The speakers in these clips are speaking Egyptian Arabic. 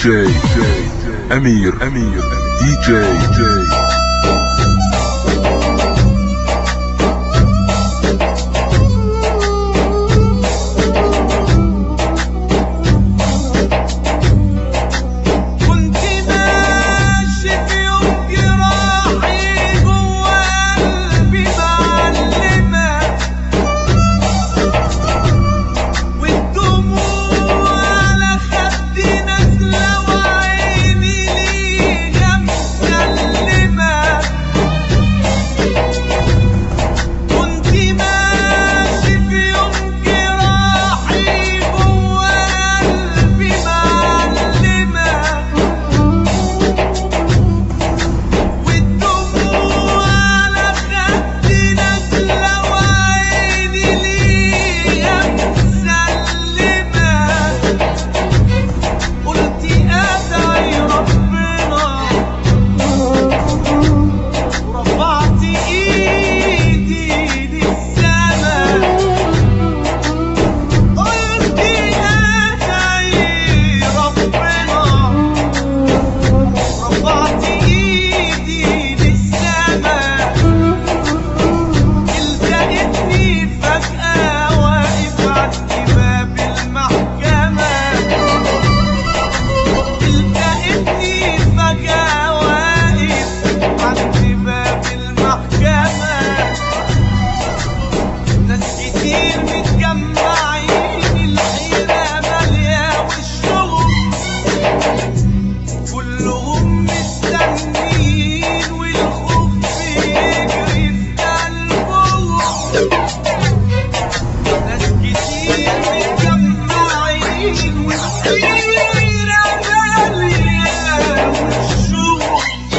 جي أمير أمير دي جي كنت ماشي في يوم جراحي جوا قلبي معلمة والدموع على خدي نازلة وعيني ليها مسلمة كنت ماشي في يوم جراحي جوا قلبي معلمة والدموع على خدي نازلة وعيني ليها مسلمة قلت أدعي ربنا ورفعت إيدي للسما قلت أدعي ربنا رفعت ايدي للسما التقيتني فجأة واقف عند باب المحكمة التقيتني فجأة واقف عند باب المحكمة ناس كتير متجمعين الحيرة مالية وشهم كلهم مستنيين والخوف بيجري في قلبهم ناس كتير متجمعين والحيرة مالية وشهم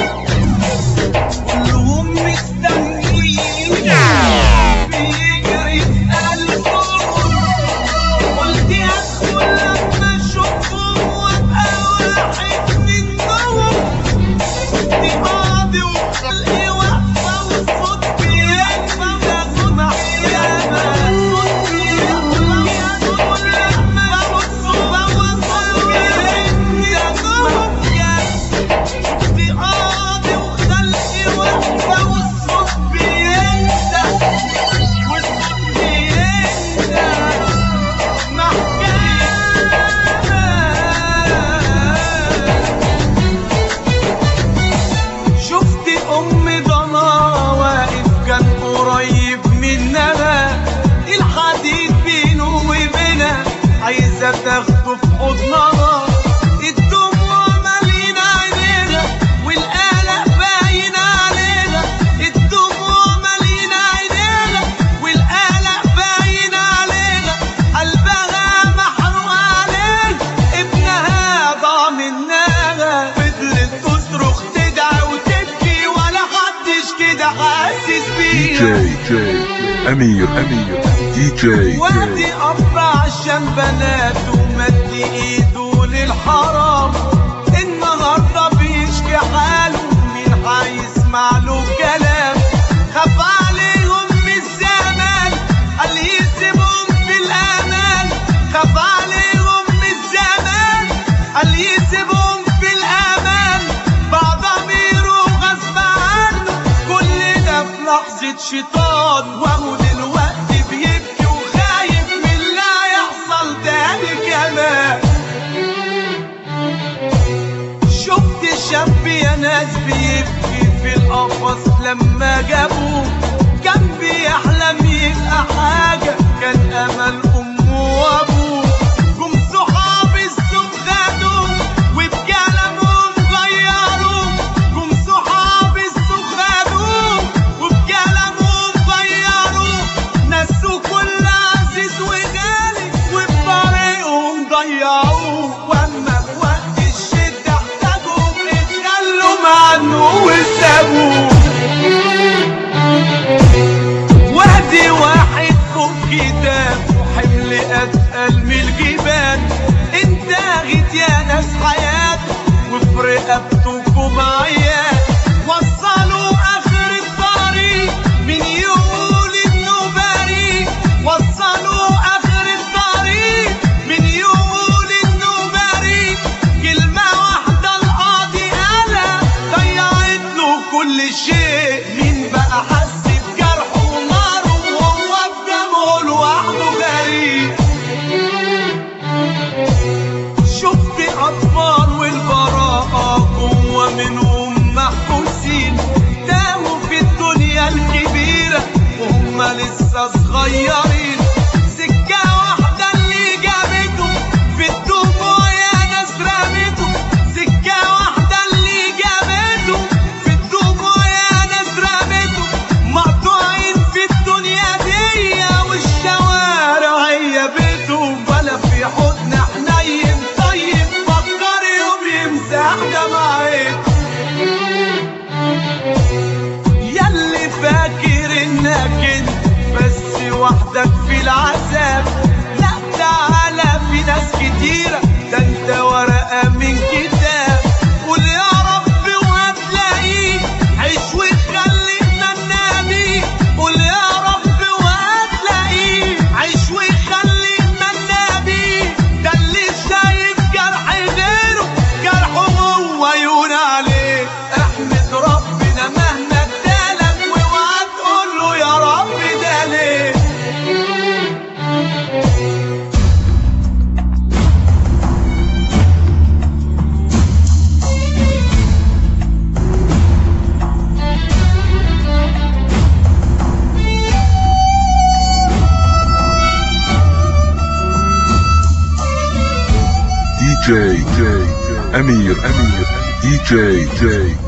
كلهم مستنيين بيجري في قلبهم قلت ادخل لما اشوفهم وابقى واحد منهم دي ماضي وخلقي واقفه والصوت بيكفى وياخد محكمه صوت بيكفى وياخد لما ببص بوصل جايبني اكون جد دي قاضي وخلقي واقفه والصوت بيكفى والصوت بيكفى شفت ام ضنا واقف كان قريب مننا الحديد بينه وبينها عايزه تاخده في حضنها الدموع مالين عينينا والقلق باين علينا الدموع مالين عينينا والقلق باين علينا قلبها محروق عليه ابنها ضاع منها فضلت تصرخ تدعي وتبكي ولا حدش كده حاسس دي بيها جي جي أمير أمير دي جي وادي قبر عشان بناته مد ايده للحرام النهارده بيشكي حاله مين هيسمع له كلام خاف عليهم من الزمان قال يسيبهم في الامان خاف عليهم من الزمان قال يسيبهم في الامان بعد ضميره غصب عنه كل ده في لحظة شيطان وهو دلوقتي بيبكي وخايف من اللي هيحصل تاني كمان شفت شاب يا ناس بيبكي في القفص لما جابوه كان بيحلم يبقى حاجة كان أمل أمه وأبوه جم صحاب السوق خدوه وبكلامهم غيروه جم صحاب السوق خدوه وبكلامهم غيروه نسوا كل عزيز وغالي وبطريقهم ضيعوه واما في وقت الشدة احتاجوه اتكلم عنه وسابوه وادي واحد فوق كتاب وحمل اتقل من الجبال انتهت يا ناس حياته وفي رقبتكم عيال وصلوا اخر الطريق من يقول انه بريء وصلوا اخر الطريق من يقول انه بريء كلمة شيء مين بقى حس بجرحه وناره وهو في دمه لوحده غريب شفت اطفال والبراءة جوا منهم محبوسين تاهوا في الدنيا الكبيرة وهم لسه صغيرين سكة واحدة اللي جابته في الدموع يا ناس رميته سكة واحدة اللي جابته في الدموع يا ناس رميته مقطوعين في الدنيا دي والشوارع هي بيته ولا في حضن حنين طيب فكر يوم يمسح دمعته ياللي فاكر انك انت بس وحدك في العذاب لا تعالى في ناس كتيرة ده انت ورقة من كتاب قول يا رب وهتلاقيه عيش وخلينا النبي قول يا رب وهتلاقيه عيش وخلينا النبي ده اللي شايف جرح غيره جرحه هو يهون عليه احمد ربنا مهما ادالك واوعى تقول له يا رب ده ليه DJ Amir Amir DJ J